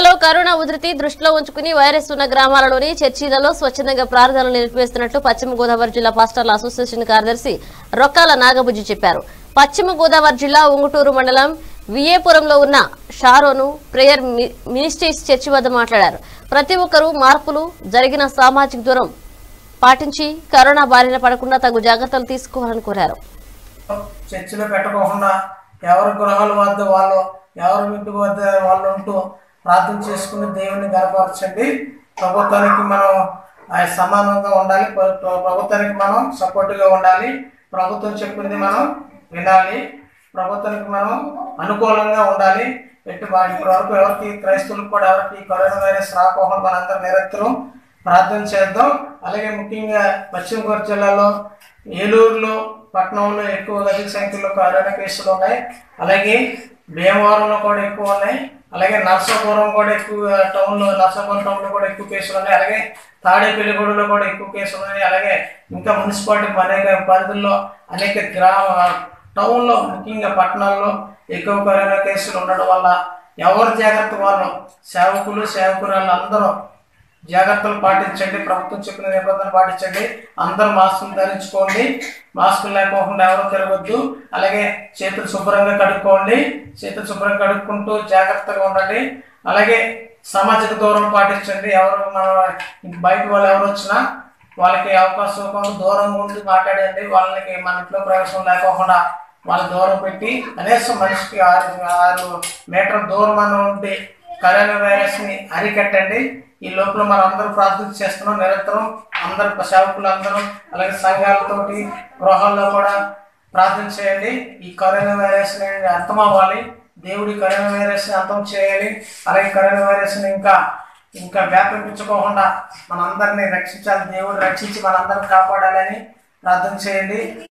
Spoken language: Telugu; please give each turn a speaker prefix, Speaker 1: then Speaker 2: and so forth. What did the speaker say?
Speaker 1: జిల్లాలో కరోనా ఉధృతి దృష్టిలో ఉంచుకుని వైరస్ ఉన్న గ్రామాలలోని చర్చీలలో స్వచ్ఛందంగా ప్రార్థనలు నిర్వహిస్తున్నట్లు పశ్చిమ గోదావరి జిల్లా పాస్టర్ల అసోసియేషన్ కార్యదర్శి రొక్కాల నాగబుజ్జి చెప్పారు పశ్చిమ గోదావరి జిల్లా ఉంగుటూరు మండలం విఏపురంలో ఉన్న షారోను ప్రేయర్ మి- మినిస్ట్రీస్ చర్చి వద్ద మాట్లాడారు ప్రతి ఒక్కరూ మార్పులు జరిగిన సామాజిక దూరం పాటించి కరోనా బారిన పడకుండా తగు జాగ్రత్తలు తీసుకోవాలని కోరారు
Speaker 2: చర్చిలో పెట్టకోకుండా ఎవరి గృహాల వద్ద వాళ్ళు ఎవరి ఇంటి వద్ద వాళ్ళు ఉంటూ ప్రార్థన చేసుకుని దేవుని గనపరచండి ప్రభుత్వానికి మనం ఆ సమానంగా ఉండాలి ప్ర- ప్ర- ప్రభుత్వానికి మనం సపోర్ట్గా ఉండాలి ప్రభుత్వం చెప్పింది మనం వినాలి ప్రభుత్వానికి మనం అనుకూలంగా ఉండాలి ఎట్టి వా- ఇప్పటి వరకు ఎవరికి క్రైస్తవులకు కూడా ఎవరికి కరోనా వైరస్ రాకపోకుండా మనందరం నిరంతరం ప్రార్థన చేద్దాం అలాగే ముఖ్యంగా పశ్చిమ గోదావరి జిల్లాలో ఏలూరులో పట్టణంలో ఎక్కువ అధిక సంఖ్యలో కరోనా కేసులు ఉన్నాయి అలాగే భీమవరంలో కూడా ఎక్కువ ఉన్నాయి అలాగే నర్సాపురం కూడా ఎక్కువ టౌన్లో నర్సాపురం టౌన్లో కూడా ఎక్కువ కేసులు ఉన్నాయి అలాగే తాడేపల్లిగూడలో కూడా ఎక్కువ కేసులు ఉన్నాయి అలాగే ఇంకా మున్సిపాలిటీ అనేక పరిధుల్లో అనేక గ్రామ టౌన్లో ముఖ్యంగా పట్టణాల్లో ఎక్కువ కరోనా కేసులు ఉండడం వల్ల ఎవరి జాగ్రత్త వాళ్ళు సేవకులు సేవకురాళ్ళు అందరూ జాగ్రత్తలు పాటించండి ప్రభుత్వం చెప్పిన నిబంధనలు పాటించండి అందరూ మాస్కులు ధరించుకోండి మాస్కులు లేకోకుండా ఎవరు తిరగొద్దు అలాగే చేతులు శుభ్రంగా కడుక్కోండి చేతులు శుభ్రంగా కడుక్కుంటూ జాగ్రత్తగా ఉండండి అలాగే సామాజిక దూరం పాటించండి ఎవరు మన బయట వాళ్ళు ఎవరు వచ్చినా వాళ్ళకి అవకాశం ఇవ్వకుండా దూరంగా ఉండి మాట్లాడండి వాళ్ళకి మన ఇంట్లో ప్రవేశం లేకోకుండా వాళ్ళ దూరం పెట్టి కనీసం మనిషికి ఆరు ఆరు మీటర్ దూరం మనం ఉండి కరోనా వైరస్ ని అరికట్టండి ఈ లోపల మనం అందరూ ప్రార్థన చేస్తున్నాం నిరంతరం అందరు సేవకులు అందరూ అలాగే సంఘాలతోటి గృహాల్లో కూడా ప్రార్థన చేయండి ఈ కరోనా వైరస్ ని అంతం అవ్వాలి దేవుడి కరోనా వైరస్ ని అంతం చేయాలి అలాగే కరోనా వైరస్ ని ఇంకా ఇంకా వ్యాపించుకోకుండా మనందరినీ రక్షించాలి దేవుడు రక్షించి మనందరిని కాపాడాలని ప్రార్థన చేయండి